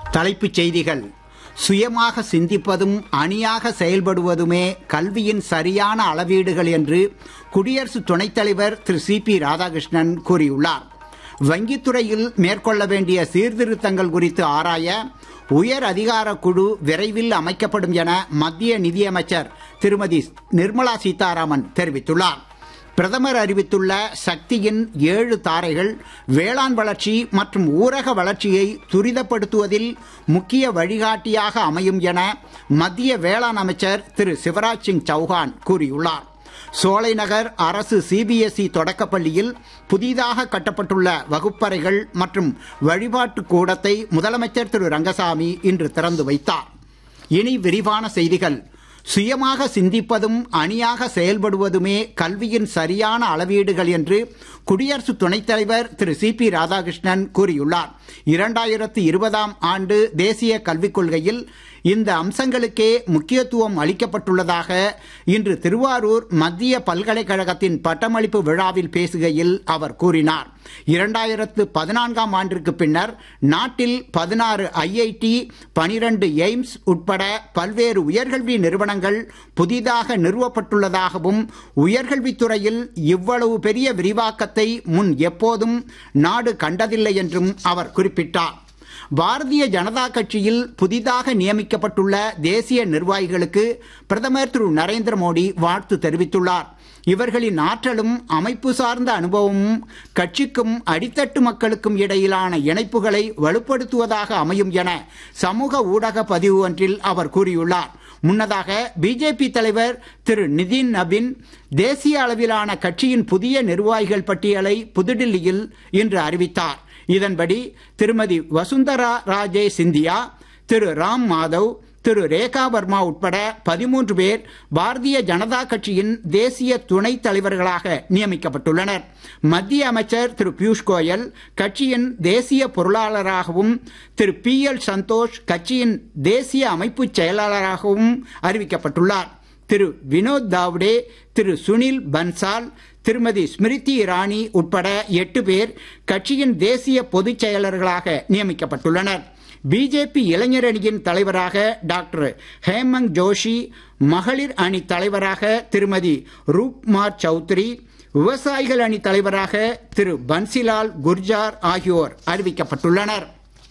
தலைப்புச் செய்திகள் சுயமாக சிந்திப்பதும் அணியாக செயல்படுவதுமே கல்வியின் சரியான அளவீடுகள் என்று குடியரசு துணைத் தலைவர் திரு சி பி ராதாகிருஷ்ணன் கூறியுள்ளார் வங்கித்துறையில் மேற்கொள்ள வேண்டிய சீர்திருத்தங்கள் குறித்து ஆராய உயர் அதிகார குழு விரைவில் அமைக்கப்படும் என மத்திய நிதியமைச்சர் திருமதி நிர்மலா சீதாராமன் தெரிவித்துள்ளார் பிரதமர் அறிவித்துள்ள சக்தியின் ஏழு தாரைகள் வேளாண் வளர்ச்சி மற்றும் ஊரக வளர்ச்சியை துரிதப்படுத்துவதில் முக்கிய வழிகாட்டியாக அமையும் என மத்திய வேளாண் அமைச்சர் திரு சிவராஜ் சிங் சௌஹான் கூறியுள்ளார் சோலைநகர் அரசு சிபிஎஸ்இ தொடக்கப்பள்ளியில் புதிதாக கட்டப்பட்டுள்ள வகுப்பறைகள் மற்றும் வழிபாட்டு கூடத்தை முதலமைச்சர் திரு ரங்கசாமி இன்று திறந்து வைத்தார் இனி விரிவான செய்திகள் சுயமாக சிந்திப்பதும் அணியாக செயல்படுவதுமே கல்வியின் சரியான அளவீடுகள் என்று குடியரசு துணைத் தலைவர் திரு சி பி ராதாகிருஷ்ணன் கூறியுள்ளார் இரண்டாயிரத்து இருபதாம் ஆண்டு தேசிய கல்விக் கொள்கையில் இந்த அம்சங்களுக்கே முக்கியத்துவம் அளிக்கப்பட்டுள்ளதாக இன்று திருவாரூர் மத்திய பல்கலைக்கழகத்தின் பட்டமளிப்பு விழாவில் பேசுகையில் அவர் கூறினார் இரண்டாயிரத்து பதினான்காம் ஆண்டிற்கு பின்னர் நாட்டில் பதினாறு ஐஐடி பனிரண்டு எய்ம்ஸ் உட்பட பல்வேறு உயர்கல்வி நிறுவனங்கள் புதிதாக நிறுவப்பட்டுள்ளதாகவும் உயர்கல்வித்துறையில் இவ்வளவு பெரிய விரிவாக்கத்தை முன் எப்போதும் நாடு கண்டதில்லை என்றும் அவர் குறிப்பிட்டார் பாரதிய ஜனதா கட்சியில் புதிதாக நியமிக்கப்பட்டுள்ள தேசிய நிர்வாகிகளுக்கு பிரதமர் திரு நரேந்திர மோடி வாழ்த்து தெரிவித்துள்ளார் இவர்களின் ஆற்றலும் அமைப்பு சார்ந்த அனுபவமும் கட்சிக்கும் அடித்தட்டு மக்களுக்கும் இடையிலான இணைப்புகளை வலுப்படுத்துவதாக அமையும் என சமூக ஊடக பதிவு ஒன்றில் அவர் கூறியுள்ளார் முன்னதாக பிஜேபி தலைவர் திரு நிதின் நபின் தேசிய அளவிலான கட்சியின் புதிய நிர்வாகிகள் பட்டியலை புதுடில்லியில் இன்று அறிவித்தார் இதன்படி திருமதி வசுந்தரா ராஜே சிந்தியா திரு ராம் மாதவ் திரு ரேகா வர்மா உட்பட பதிமூன்று பேர் பாரதிய ஜனதா கட்சியின் தேசிய துணைத் தலைவர்களாக நியமிக்கப்பட்டுள்ளனர் மத்திய அமைச்சர் திரு பியூஷ் கோயல் கட்சியின் தேசிய பொருளாளராகவும் திரு பி எல் சந்தோஷ் கட்சியின் தேசிய அமைப்பு செயலாளராகவும் அறிவிக்கப்பட்டுள்ளார் திரு வினோத் தாவ்டே திரு சுனில் பன்சால் திருமதி ஸ்மிருதி இரானி உட்பட எட்டு பேர் கட்சியின் தேசிய பொதுச் செயலர்களாக நியமிக்கப்பட்டுள்ளனர் பிஜேபி இளைஞர் அணியின் தலைவராக டாக்டர் ஹேமந்த் ஜோஷி மகளிர் அணி தலைவராக திருமதி ரூப்மார் சௌத்ரி விவசாயிகள் அணி தலைவராக திரு பன்சிலால் குர்ஜார் ஆகியோர் அறிவிக்கப்பட்டுள்ளனர்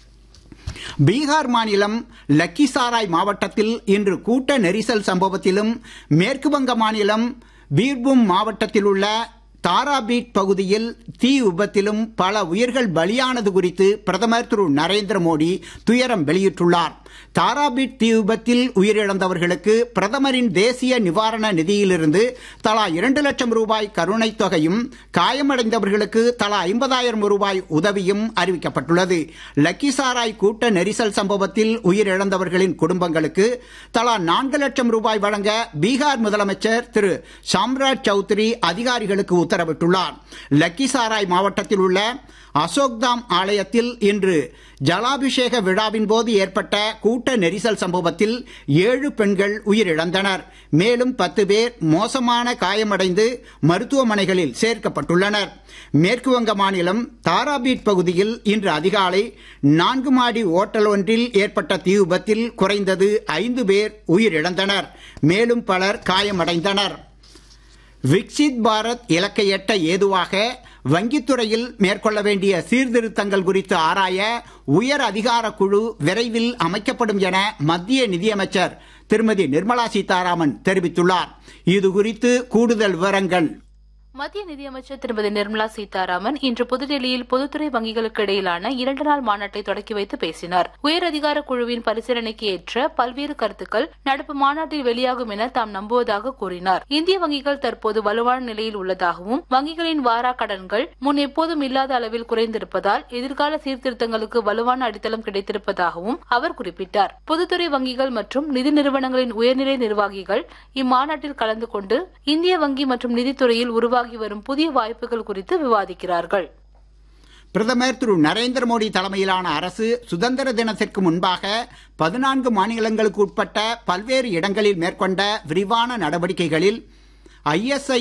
பீகார் மாநிலம் லக்கிசாராய் மாவட்டத்தில் இன்று கூட்ட நெரிசல் சம்பவத்திலும் மேற்கு வங்க மாநிலம் பீர்பூம் மாவட்டத்தில் உள்ள தாராபீட் பகுதியில் தீ விபத்திலும் பல உயிர்கள் பலியானது குறித்து பிரதமர் திரு நரேந்திர மோடி துயரம் வெளியிட்டுள்ளார் தாராபீட் தீ விபத்தில் உயிரிழந்தவர்களுக்கு பிரதமரின் தேசிய நிவாரண நிதியிலிருந்து தலா இரண்டு லட்சம் ரூபாய் கருணைத் தொகையும் காயமடைந்தவர்களுக்கு தலா ஐம்பதாயிரம் ரூபாய் உதவியும் அறிவிக்கப்பட்டுள்ளது லக்கிசாராய் கூட்ட நெரிசல் சம்பவத்தில் உயிரிழந்தவர்களின் குடும்பங்களுக்கு தலா நான்கு லட்சம் ரூபாய் வழங்க பீகார் முதலமைச்சர் திரு சாம்ராஜ் சௌத்ரி அதிகாரிகளுக்கு உத்தரவிட்டுள்ளார் லக்கிசாராய் மாவட்டத்தில் உள்ள அசோக்தாம் ஆலயத்தில் இன்று ஜலாபிஷேக விழாவின் போது ஏற்பட்ட கூட்ட நெரிசல் சம்பவத்தில் ஏழு பெண்கள் உயிரிழந்தனர் மேலும் பத்து பேர் மோசமான காயமடைந்து மருத்துவமனைகளில் சேர்க்கப்பட்டுள்ளனர் மேற்கு வங்க மாநிலம் தாராபீட் பகுதியில் இன்று அதிகாலை நான்கு மாடி ஓட்டல் ஒன்றில் ஏற்பட்ட தீ விபத்தில் குறைந்தது ஐந்து பேர் உயிரிழந்தனர் மேலும் பலர் காயமடைந்தனர் விக்சித் பாரத் இலக்கை எட்ட ஏதுவாக வங்கித்துறையில் மேற்கொள்ள வேண்டிய சீர்திருத்தங்கள் குறித்து ஆராய உயர் அதிகார குழு விரைவில் அமைக்கப்படும் என மத்திய நிதியமைச்சர் திருமதி நிர்மலா சீதாராமன் தெரிவித்துள்ளார் இது குறித்து கூடுதல் விவரங்கள் மத்திய நிதியமைச்சர் திருமதி நிர்மலா சீதாராமன் இன்று புதுடெல்லியில் பொதுத்துறை வங்கிகளுக்கு இடையிலான இரண்டு நாள் மாநாட்டை தொடக்கி வைத்து பேசினார் உயர் அதிகார குழுவின் பரிசீலனைக்கு ஏற்ற பல்வேறு கருத்துக்கள் நடப்பு மாநாட்டில் வெளியாகும் என தாம் நம்புவதாக கூறினார் இந்திய வங்கிகள் தற்போது வலுவான நிலையில் உள்ளதாகவும் வங்கிகளின் வாரா கடன்கள் முன் எப்போதும் இல்லாத அளவில் குறைந்திருப்பதால் எதிர்கால சீர்திருத்தங்களுக்கு வலுவான அடித்தளம் கிடைத்திருப்பதாகவும் அவர் குறிப்பிட்டார் பொதுத்துறை வங்கிகள் மற்றும் நிதி நிறுவனங்களின் உயர்நிலை நிர்வாகிகள் இம்மாநாட்டில் கலந்து கொண்டு இந்திய வங்கி மற்றும் நிதித்துறையில் உருவாகி வரும் புதிய வாய்ப்புகள் குறித்து விவாதிக்கிறார்கள் பிரதமர் திரு நரேந்திர மோடி தலைமையிலான அரசு சுதந்திர தினத்திற்கு முன்பாக பதினான்கு மாநிலங்களுக்கு உட்பட்ட பல்வேறு இடங்களில் மேற்கொண்ட விரிவான நடவடிக்கைகளில் ஐஎஸ்ஐ